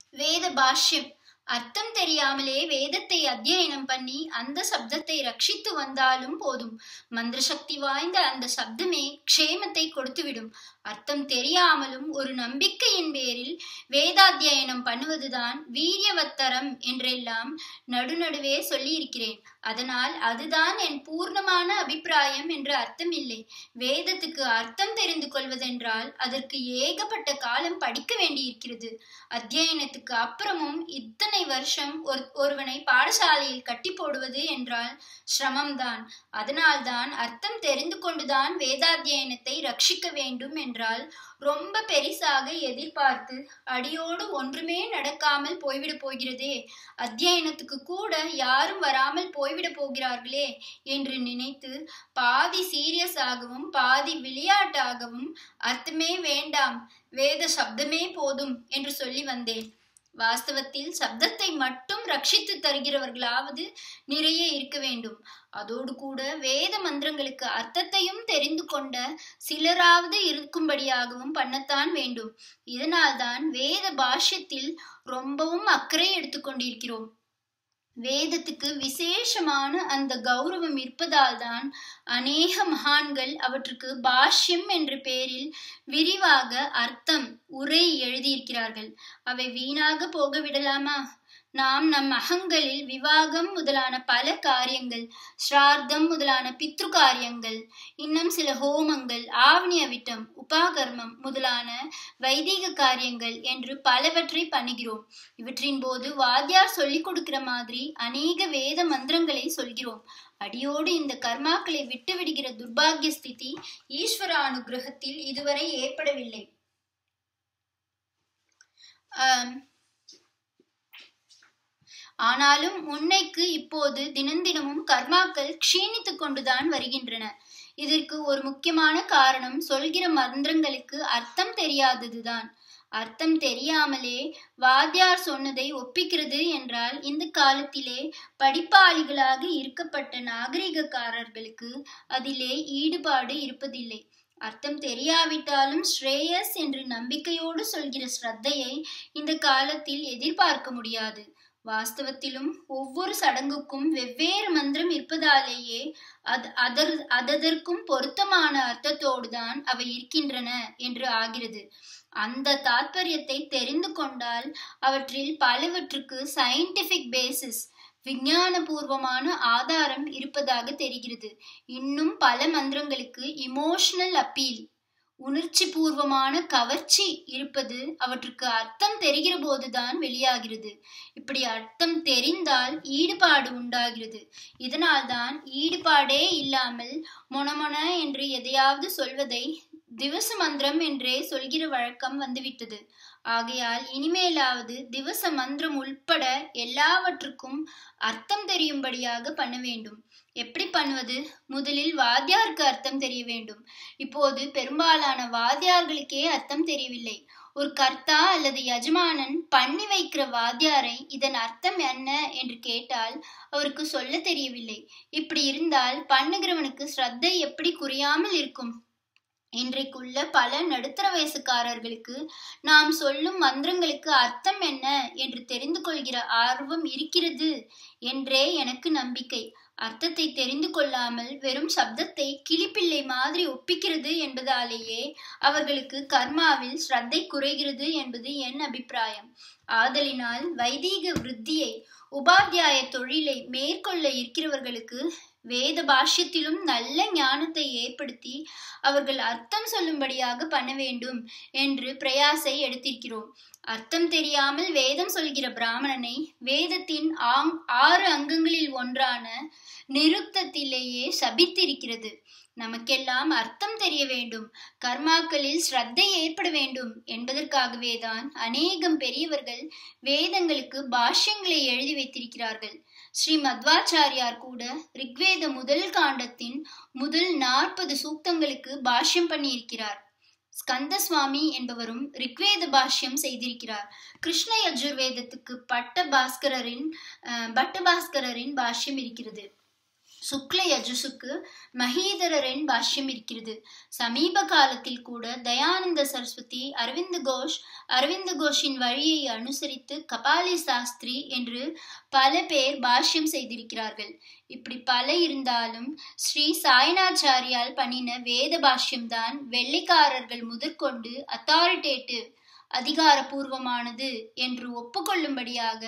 வேத பாஷ்யம் அர்த்தம் தெரியாமலே வேதத்தை அத்தியனம் பண்ணி அந்த சப்தத்தை ரட்சித்து வந்தாலும் போதும் மந்திர சக்தி வாய்ந்த அந்த சப்தமே க்ஷேமத்தை கொடுத்துவிடும் அர்த்தம் தெரியாமலும் ஒரு நம்பிக்கையின் பேரில் வேதாத்தியனம் பண்ணுவதுதான் வீரியவத்தரம் என்றெல்லாம் நடுநடுவே சொல்லி இருக்கிறேன் அதனால் அதுதான் என் பூர்ணமான அபிப்பிராயம் என்று அர்த்தம் இல்லை வேதத்துக்கு அர்த்தம் தெரிந்து கொள்வதென்றால் அதற்கு ஏகப்பட்ட காலம் படிக்க வேண்டியிருக்கிறது அத்தியனத்துக்கு அப்புறமும் இத்தனை வருஷம் ஒரு ஒருவனை பாடசாலையில் கட்டி போடுவது என்றால் சிரமம்தான் அதனால்தான் அர்த்தம் தெரிந்து கொண்டுதான் வேதாத்தியனத்தை ரட்சிக்க வேண்டும் என்றால் ரொம்ப பெரிசாக எதிர்பார்த்து அடியோடு ஒன்றுமே நடக்காமல் போய்விட போகிறதே அத்தியனத்துக்கு கூட யாரும் வராமல் போய்விட போகிறார்களே என்று நினைத்து பாதி சீரியஸாகவும் பாதி விளையாட்டாகவும் அர்த்தமே வேண்டாம் வேத சப்தமே போதும் என்று சொல்லி வந்தேன் வாஸ்தவத்தில் சப்தத்தை மட்டும் ரட்சித்து தருகிறவர்களாவது நிறைய இருக்க வேண்டும் அதோடு கூட வேத மந்திரங்களுக்கு அர்த்தத்தையும் தெரிந்து கொண்ட சிலராவது இருக்கும்படியாகவும் பண்ணத்தான் வேண்டும் இதனால்தான் வேத பாஷ்யத்தில் ரொம்பவும் அக்கறை எடுத்துக்கொண்டிருக்கிறோம் வேதத்துக்கு விசேஷமான அந்த கௌரவம் இருப்பதால் தான் அநேக மகான்கள் அவற்றுக்கு பாஷ்யம் என்ற பெயரில் விரிவாக அர்த்தம் உரை எழுதியிருக்கிறார்கள் அவை வீணாக போக விடலாமா நாம் நம் அகங்களில் விவாகம் முதலான பல காரியங்கள் ஸ்ரார்த்தம் முதலான பித்ரு காரியங்கள் இன்னும் சில ஹோமங்கள் ஆவணிய விட்டம் உபாகர்மம் முதலான வைதிக காரியங்கள் என்று பலவற்றை பண்ணுகிறோம் இவற்றின் போது வாத்தியார் சொல்லிக் கொடுக்கிற மாதிரி அநேக வேத மந்திரங்களை சொல்கிறோம் அடியோடு இந்த கர்மாக்களை விட்டு விடுகிற துர்பாகிய ஸ்திதி ஈஸ்வர அனுகிரகத்தில் இதுவரை ஏற்படவில்லை ஆம் ஆனாலும் முன்னைக்கு இப்போது தினந்தினமும் கர்மாக்கள் க்ஷீணித்து கொண்டுதான் வருகின்றன இதற்கு ஒரு முக்கியமான காரணம் சொல்கிற மந்திரங்களுக்கு அர்த்தம் தெரியாததுதான் அர்த்தம் தெரியாமலே வாத்தியார் சொன்னதை ஒப்பிக்கிறது என்றால் இந்த காலத்திலே படிப்பாளிகளாக இருக்கப்பட்ட நாகரிகக்காரர்களுக்கு அதிலே ஈடுபாடு இருப்பதில்லை அர்த்தம் தெரியாவிட்டாலும் ஸ்ரேயஸ் என்று நம்பிக்கையோடு சொல்கிற ஸ்ரத்தையை இந்த காலத்தில் எதிர்பார்க்க முடியாது வாஸ்தவத்திலும் ஒவ்வொரு சடங்குக்கும் வெவ்வேறு மந்திரம் இருப்பதாலேயே அது அதர் அததற்கும் பொருத்தமான அர்த்தத்தோடுதான் அவை இருக்கின்றன என்று ஆகிறது அந்த தாத்பரியத்தை தெரிந்து கொண்டால் அவற்றில் பலவற்றுக்கு சயின்டிபிக் பேசிஸ் விஞ்ஞானபூர்வமான ஆதாரம் இருப்பதாக தெரிகிறது இன்னும் பல மந்திரங்களுக்கு இமோஷனல் அப்பீல் உணர்ச்சி பூர்வமான கவர்ச்சி இருப்பது அவற்றுக்கு அர்த்தம் தெரிகிற போதுதான் வெளியாகிறது இப்படி அர்த்தம் தெரிந்தால் ஈடுபாடு உண்டாகிறது இதனால்தான் ஈடுபாடே இல்லாமல் மொனமொன என்று எதையாவது சொல்வதை திவச மந்திரம் என்றே சொல்கிற வழக்கம் வந்துவிட்டது ஆகையால் இனிமேலாவது திவச மந்திரம் உள்பட எல்லாவற்றுக்கும் அர்த்தம் தெரியும்படியாக பண்ண வேண்டும் எப்படி பண்ணுவது முதலில் வாத்தியாருக்கு அர்த்தம் தெரிய வேண்டும் இப்போது பெரும்பாலான வாத்தியார்களுக்கே அர்த்தம் தெரியவில்லை ஒரு கர்த்தா அல்லது யஜமானன் பண்ணி வைக்கிற வாத்தியாரை இதன் அர்த்தம் என்ன என்று கேட்டால் அவருக்கு சொல்ல தெரியவில்லை இப்படி இருந்தால் பண்ணுகிறவனுக்கு ஸ்ரத்தை எப்படி குறையாமல் இருக்கும் இன்றைக்குள்ள பல நடுத்தர வயசுக்காரர்களுக்கு நாம் சொல்லும் மந்திரங்களுக்கு அர்த்தம் என்ன என்று தெரிந்து கொள்கிற ஆர்வம் இருக்கிறது என்றே எனக்கு நம்பிக்கை அர்த்தத்தை தெரிந்து கொள்ளாமல் வெறும் சப்தத்தை கிளிப்பிள்ளை மாதிரி ஒப்பிக்கிறது என்பதாலேயே அவர்களுக்கு கர்மாவில் ஸ்ரத்தை குறைகிறது என்பது என் அபிப்பிராயம் ஆதலினால் வைதீக விருத்தியை உபாத்தியாய தொழிலை மேற்கொள்ள இருக்கிறவர்களுக்கு வேத பாஷ்யத்திலும் நல்ல ஞானத்தை ஏற்படுத்தி அவர்கள் அர்த்தம் சொல்லும்படியாக பண்ண வேண்டும் என்று பிரயாசை எடுத்திருக்கிறோம் அர்த்தம் தெரியாமல் வேதம் சொல்கிற பிராமணனை வேதத்தின் ஆங் ஆறு அங்கங்களில் ஒன்றான நிருக்தத்திலேயே சபித்திருக்கிறது நமக்கெல்லாம் அர்த்தம் தெரிய வேண்டும் கர்மாக்களில் ஸ்ரத்தை ஏற்பட வேண்டும் என்பதற்காகவே தான் அநேகம் பெரியவர்கள் வேதங்களுக்கு பாஷ்யங்களை எழுதி வைத்திருக்கிறார்கள் ஸ்ரீ மத்வாச்சாரியார் கூட ரிக்வேத முதல் காண்டத்தின் முதல் நாற்பது சூக்தங்களுக்கு பாஷ்யம் பண்ணியிருக்கிறார் ஸ்கந்த சுவாமி என்பவரும் ரிக்வேத பாஷ்யம் செய்திருக்கிறார் கிருஷ்ண யஜுர்வேதத்துக்கு பட்ட பாஸ்கரரின் பட்ட பாஸ்கரரின் பாஷ்யம் இருக்கிறது சுக்ல யஜுசுக்கு மகீதரரின் பாஷ்யம் இருக்கிறது சமீப காலத்தில் கூட தயானந்த சரஸ்வதி அரவிந்த கோஷ் அரவிந்த கோஷின் வழியை அனுசரித்து கபாலி சாஸ்திரி என்று பல பேர் பாஷ்யம் செய்திருக்கிறார்கள் இப்படி பல இருந்தாலும் ஸ்ரீ சாய்னாச்சாரியால் பண்ணின வேத பாஷ்யம்தான் வெள்ளைக்காரர்கள் முதற்கொண்டு அத்தாரிட்டேட்டிவ் அதிகாரபூர்வமானது என்று ஒப்புக்கொள்ளும்படியாக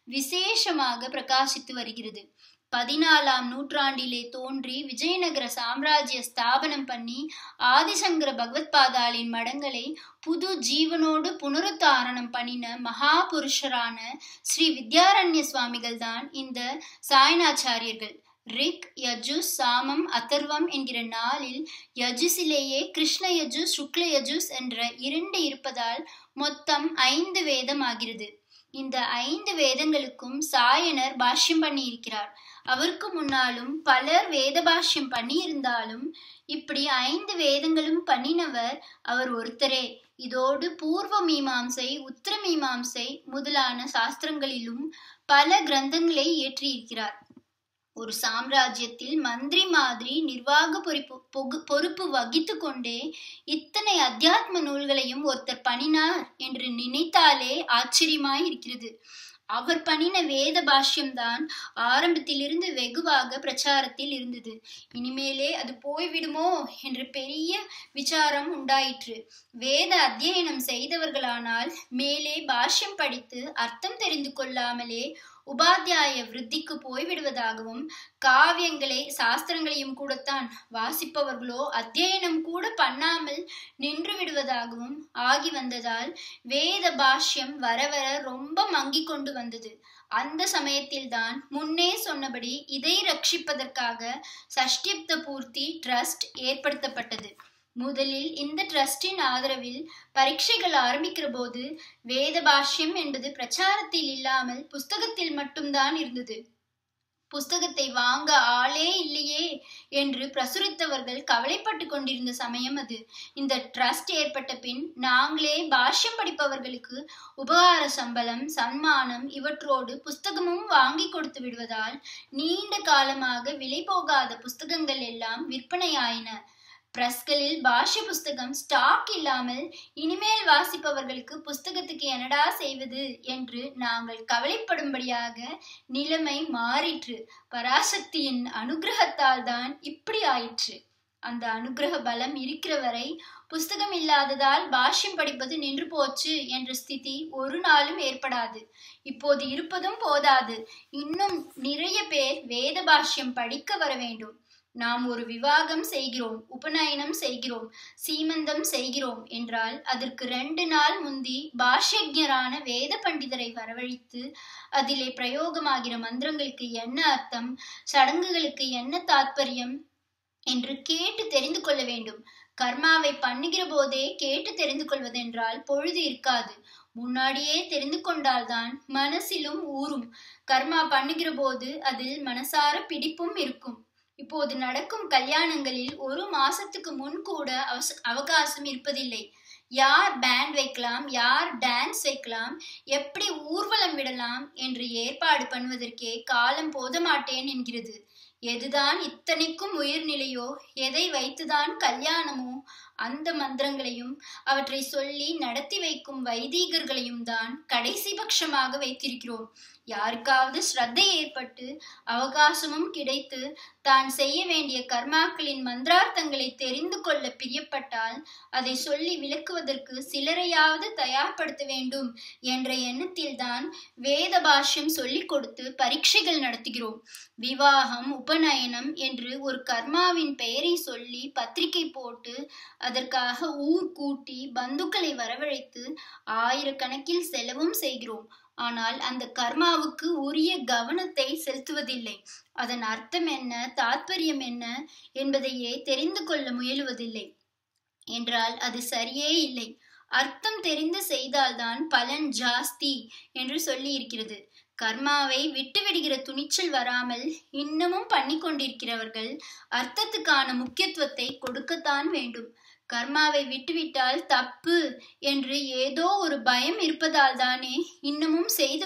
விசேஷமாக பிரகாசித்து வருகிறது பதினாலாம் நூற்றாண்டிலே தோன்றி விஜயநகர சாம்ராஜ்ய ஸ்தாபனம் பண்ணி ஆதிசங்கர பகவத்பாதாலின் மடங்களை புது ஜீவனோடு புனருத்தாரணம் பண்ணின மகா புருஷரான ஸ்ரீ வித்யாரண்ய சுவாமிகள் தான் இந்த சாயனாச்சாரியர்கள் ரிக் யஜுஸ் சாமம் அதர்வம் என்கிற நாளில் யஜுஸிலேயே கிருஷ்ண யஜுஸ் சுக்ல யஜுஸ் என்ற இரண்டு இருப்பதால் மொத்தம் ஐந்து வேதம் ஆகிறது இந்த ஐந்து வேதங்களுக்கும் சாயனர் பாஷ்யம் பண்ணி இருக்கிறார் அவருக்கு முன்னாலும் பலர் வேத பாஷ்யம் பண்ணி இருந்தாலும் இப்படி ஐந்து வேதங்களும் பண்ணினவர் அவர் ஒருத்தரே இதோடு பூர்வ மீமாம்சை உத்தர மீமாம்சை முதலான சாஸ்திரங்களிலும் பல கிரந்தங்களை இயற்றியிருக்கிறார் ஒரு சாம்ராஜ்யத்தில் மந்திரி மாதிரி நிர்வாக பொறுப்பு பொறுப்பு வகித்து கொண்டே இத்தனை அத்தியாத்ம நூல்களையும் ஒருத்தர் பண்ணினார் என்று நினைத்தாலே ஆச்சரியமாய் இருக்கிறது அவர் பண்ணின வேத பாஷ்யம்தான் ஆரம்பத்திலிருந்து வெகுவாக பிரச்சாரத்தில் இருந்தது இனிமேலே அது போய்விடுமோ என்று பெரிய விசாரம் உண்டாயிற்று வேத அத்தியனம் செய்தவர்களானால் மேலே பாஷ்யம் படித்து அர்த்தம் தெரிந்து கொள்ளாமலே உபாத்தியாய விருத்திக்கு போய்விடுவதாகவும் காவியங்களை சாஸ்திரங்களையும் கூடத்தான் வாசிப்பவர்களோ அத்தியனம் கூட பண்ணாமல் நின்று விடுவதாகவும் ஆகி வந்ததால் வேத பாஷ்யம் வர வர ரொம்ப மங்கி கொண்டு வந்தது அந்த சமயத்தில்தான் முன்னே சொன்னபடி இதை ரட்சிப்பதற்காக சஷ்டிப்த பூர்த்தி ட்ரஸ்ட் ஏற்படுத்தப்பட்டது முதலில் இந்த ட்ரஸ்டின் ஆதரவில் பரீட்சைகள் ஆரம்பிக்கிற போது வேத பாஷ்யம் என்பது பிரச்சாரத்தில் இல்லாமல் புஸ்தகத்தில் மட்டும்தான் இருந்தது புஸ்தகத்தை வாங்க ஆளே இல்லையே என்று பிரசுரித்தவர்கள் கவலைப்பட்டு கொண்டிருந்த சமயம் அது இந்த ட்ரஸ்ட் ஏற்பட்ட பின் நாங்களே பாஷ்யம் படிப்பவர்களுக்கு உபகார சம்பளம் சன்மானம் இவற்றோடு புஸ்தகமும் வாங்கி கொடுத்து விடுவதால் நீண்ட காலமாக விலை போகாத புஸ்தகங்கள் எல்லாம் விற்பனையாயின பிரஸ்களில் பாஷ்ய புஸ்தகம் ஸ்டாக் இல்லாமல் இனிமேல் வாசிப்பவர்களுக்கு புஸ்தகத்துக்கு என்னடா செய்வது என்று நாங்கள் கவலைப்படும்படியாக நிலைமை மாறிற்று பராசக்தியின் அனுகிரகத்தால் தான் இப்படி ஆயிற்று அந்த அனுகிரக பலம் இருக்கிற வரை புஸ்தகம் இல்லாததால் பாஷ்யம் படிப்பது நின்று போச்சு என்ற ஸ்திதி ஒரு நாளும் ஏற்படாது இப்போது இருப்பதும் போதாது இன்னும் நிறைய பேர் வேத பாஷ்யம் படிக்க வர வேண்டும் நாம் ஒரு விவாகம் செய்கிறோம் உபநயனம் செய்கிறோம் சீமந்தம் செய்கிறோம் என்றால் அதற்கு ரெண்டு நாள் முந்தி பாஷ்யஜரான வேத பண்டிதரை வரவழைத்து அதிலே பிரயோகமாகிற மந்திரங்களுக்கு என்ன அர்த்தம் சடங்குகளுக்கு என்ன தாத்பரியம் என்று கேட்டு தெரிந்து கொள்ள வேண்டும் கர்மாவை பண்ணுகிற போதே கேட்டு தெரிந்து கொள்வதென்றால் பொழுது இருக்காது முன்னாடியே தெரிந்து கொண்டால்தான் மனசிலும் ஊறும் கர்மா பண்ணுகிற போது அதில் மனசார பிடிப்பும் இருக்கும் இப்போது நடக்கும் கல்யாணங்களில் ஒரு மாசத்துக்கு முன் கூட அவகாசம் இருப்பதில்லை யார் பேண்ட் வைக்கலாம் யார் டான்ஸ் வைக்கலாம் எப்படி ஊர்வலம் விடலாம் என்று ஏற்பாடு பண்ணுவதற்கே காலம் போத மாட்டேன் என்கிறது எதுதான் இத்தனைக்கும் உயிர்நிலையோ எதை வைத்துதான் கல்யாணமோ அந்த மந்திரங்களையும் அவற்றை சொல்லி நடத்தி வைக்கும் வைதீகர்களையும் தான் கடைசி பட்சமாக வைத்திருக்கிறோம் யாருக்காவது ஸ்ரத்தை ஏற்பட்டு அவகாசமும் கிடைத்து தான் செய்ய வேண்டிய கர்மாக்களின் மந்திரார்த்தங்களை தெரிந்து கொள்ள பிரியப்பட்டால் அதை சொல்லி விளக்குவதற்கு சிலரையாவது தயார்படுத்த வேண்டும் என்ற எண்ணத்தில்தான் வேத பாஷ்யம் சொல்லிக் கொடுத்து பரீட்சைகள் நடத்துகிறோம் விவாகம் உபநயனம் என்று ஒரு கர்மாவின் பெயரை சொல்லி பத்திரிகை போட்டு அதற்காக ஊர் கூட்டி பந்துக்களை வரவழைத்து ஆயிரக்கணக்கில் செலவும் செய்கிறோம் ஆனால் அந்த கர்மாவுக்கு உரிய கவனத்தை செலுத்துவதில்லை அதன் அர்த்தம் என்ன தாத்பரியம் என்ன என்பதையே தெரிந்து கொள்ள முயலுவதில்லை என்றால் அது சரியே இல்லை அர்த்தம் தெரிந்து செய்தால்தான் பலன் ஜாஸ்தி என்று சொல்லி இருக்கிறது கர்மாவை விட்டுவிடுகிற துணிச்சல் வராமல் இன்னமும் பண்ணி கொண்டிருக்கிறவர்கள் அர்த்தத்துக்கான முக்கியத்துவத்தை கொடுக்கத்தான் வேண்டும் கர்மாவை விட்டுவிட்டால் தப்பு என்று ஏதோ ஒரு பயம் இருப்பதால் தானே இன்னமும் செய்து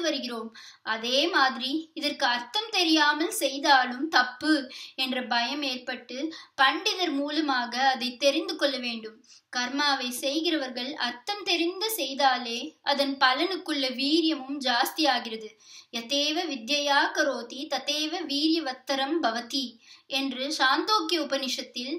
வருகிறோம் அதே மாதிரி இதற்கு அர்த்தம் தெரியாமல் செய்தாலும் தப்பு என்ற பயம் ஏற்பட்டு பண்டிதர் மூலமாக அதை தெரிந்து கொள்ள வேண்டும் கர்மாவை செய்கிறவர்கள் அர்த்தம் தெரிந்து செய்தாலே அதன் பலனுக்குள்ள வீரியமும் ஜாஸ்தி ஆகிறது யதேவ வித்யா கரோதி ததேவ வீரியவத்தரம் பவதி என்று சாந்தோக்கிய உபனிஷத்தில்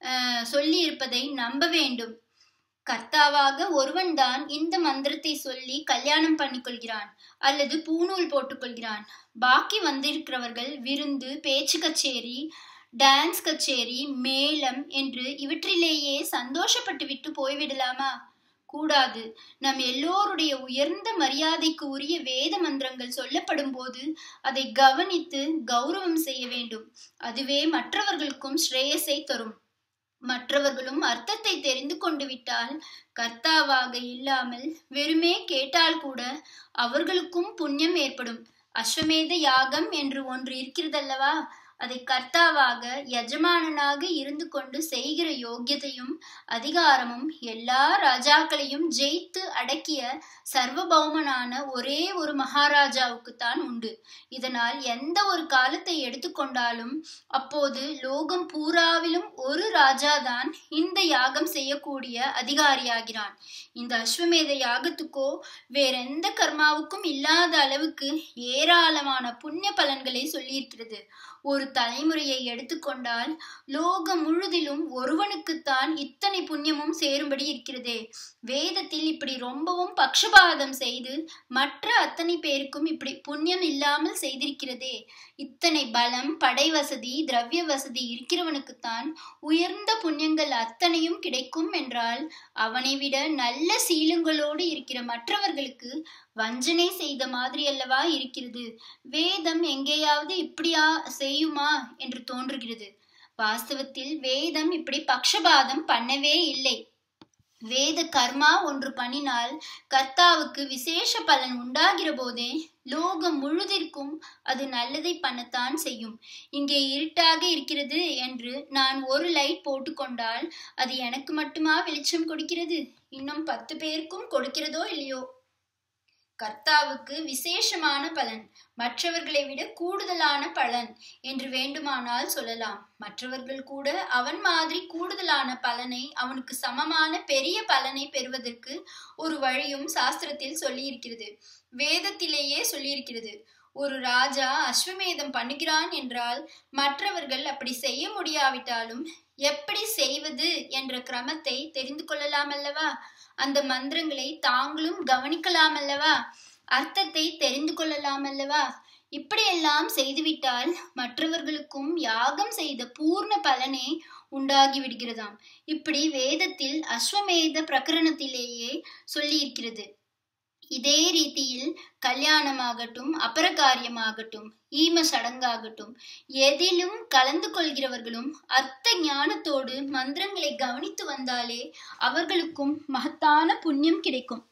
சொல்லி இருப்பதை நம்ப வேண்டும் கர்த்தாவாக ஒருவன்தான் இந்த மந்திரத்தை சொல்லி கல்யாணம் பண்ணிக்கொள்கிறான் அல்லது பூநூல் போட்டுக்கொள்கிறான் பாக்கி வந்திருக்கிறவர்கள் விருந்து பேச்சு கச்சேரி டான்ஸ் கச்சேரி மேளம் என்று இவற்றிலேயே சந்தோஷப்பட்டு விட்டு போய்விடலாமா கூடாது நம் எல்லோருடைய உயர்ந்த மரியாதைக்கு உரிய வேத மந்திரங்கள் சொல்லப்படும் போது அதை கவனித்து கௌரவம் செய்ய வேண்டும் அதுவே மற்றவர்களுக்கும் ஸ்ரேயஸை தரும் மற்றவர்களும் அர்த்தத்தை தெரிந்து கொண்டு விட்டால் கர்த்தாவாக இல்லாமல் வெறுமே கேட்டால் கூட அவர்களுக்கும் புண்ணியம் ஏற்படும் அஸ்வமேத யாகம் என்று ஒன்று இருக்கிறதல்லவா அதை கர்த்தாவாக எஜமானனாக இருந்து கொண்டு செய்கிற யோக்கியதையும் அதிகாரமும் எல்லா ராஜாக்களையும் ஜெயித்து அடக்கிய சர்வபௌமனான ஒரே ஒரு மகாராஜாவுக்கு தான் உண்டு இதனால் எந்த ஒரு காலத்தை எடுத்துக்கொண்டாலும் அப்போது லோகம் பூராவிலும் ஒரு ராஜாதான் இந்த யாகம் செய்யக்கூடிய அதிகாரியாகிறான் இந்த அஸ்வமேத யாகத்துக்கோ வேறெந்த கர்மாவுக்கும் இல்லாத அளவுக்கு ஏராளமான புண்ணிய பலன்களை சொல்லியிருக்கிறது ஒரு தலைமுறையை எடுத்துக்கொண்டால் லோகம் முழுதிலும் ஒருவனுக்குத்தான் இத்தனை புண்ணியமும் சேரும்படி இருக்கிறதே வேதத்தில் இப்படி ரொம்பவும் பக்ஷபாதம் செய்து மற்ற அத்தனை பேருக்கும் இப்படி புண்ணியம் இல்லாமல் செய்திருக்கிறதே இத்தனை பலம் படை வசதி திரவிய வசதி இருக்கிறவனுக்குத்தான் உயர்ந்த புண்ணியங்கள் அத்தனையும் கிடைக்கும் என்றால் அவனை விட நல்ல சீலங்களோடு இருக்கிற மற்றவர்களுக்கு வஞ்சனை செய்த மாதிரி அல்லவா இருக்கிறது வேதம் எங்கேயாவது இப்படியா செய்யுமா என்று தோன்றுகிறது வாஸ்தவத்தில் வேதம் இப்படி பக்ஷபாதம் பண்ணவே இல்லை வேத கர்மா ஒன்று பண்ணினால் கர்த்தாவுக்கு விசேஷ பலன் உண்டாகிற போதே லோகம் முழுதிற்கும் அது நல்லதை பண்ணத்தான் செய்யும் இங்கே இருட்டாக இருக்கிறது என்று நான் ஒரு லைட் போட்டுக்கொண்டால் அது எனக்கு மட்டுமா வெளிச்சம் கொடுக்கிறது இன்னும் பத்து பேருக்கும் கொடுக்கிறதோ இல்லையோ கர்த்தாவுக்கு விசேஷமான பலன் மற்றவர்களை விட கூடுதலான பலன் என்று வேண்டுமானால் சொல்லலாம் மற்றவர்கள் கூட அவன் மாதிரி கூடுதலான பலனை அவனுக்கு சமமான பெரிய பலனை பெறுவதற்கு ஒரு வழியும் சாஸ்திரத்தில் சொல்லியிருக்கிறது வேதத்திலேயே சொல்லியிருக்கிறது ஒரு ராஜா அஸ்வமேதம் பண்ணுகிறான் என்றால் மற்றவர்கள் அப்படி செய்ய முடியாவிட்டாலும் எப்படி செய்வது என்ற கிரமத்தை தெரிந்து கொள்ளலாம் அல்லவா அந்த மந்திரங்களை தாங்களும் கவனிக்கலாம் அல்லவா அர்த்தத்தை தெரிந்து கொள்ளலாம் அல்லவா இப்படியெல்லாம் செய்துவிட்டால் மற்றவர்களுக்கும் யாகம் செய்த பூர்ண பலனே உண்டாகி விடுகிறதாம் இப்படி வேதத்தில் அஸ்வமேத பிரகரணத்திலேயே சொல்லியிருக்கிறது இதே ரீதியில் கல்யாணமாகட்டும் அபரகாரியமாகட்டும் ஈம சடங்காகட்டும் எதிலும் கலந்து கொள்கிறவர்களும் அர்த்த ஞானத்தோடு மந்திரங்களை கவனித்து வந்தாலே அவர்களுக்கும் மகத்தான புண்ணியம் கிடைக்கும்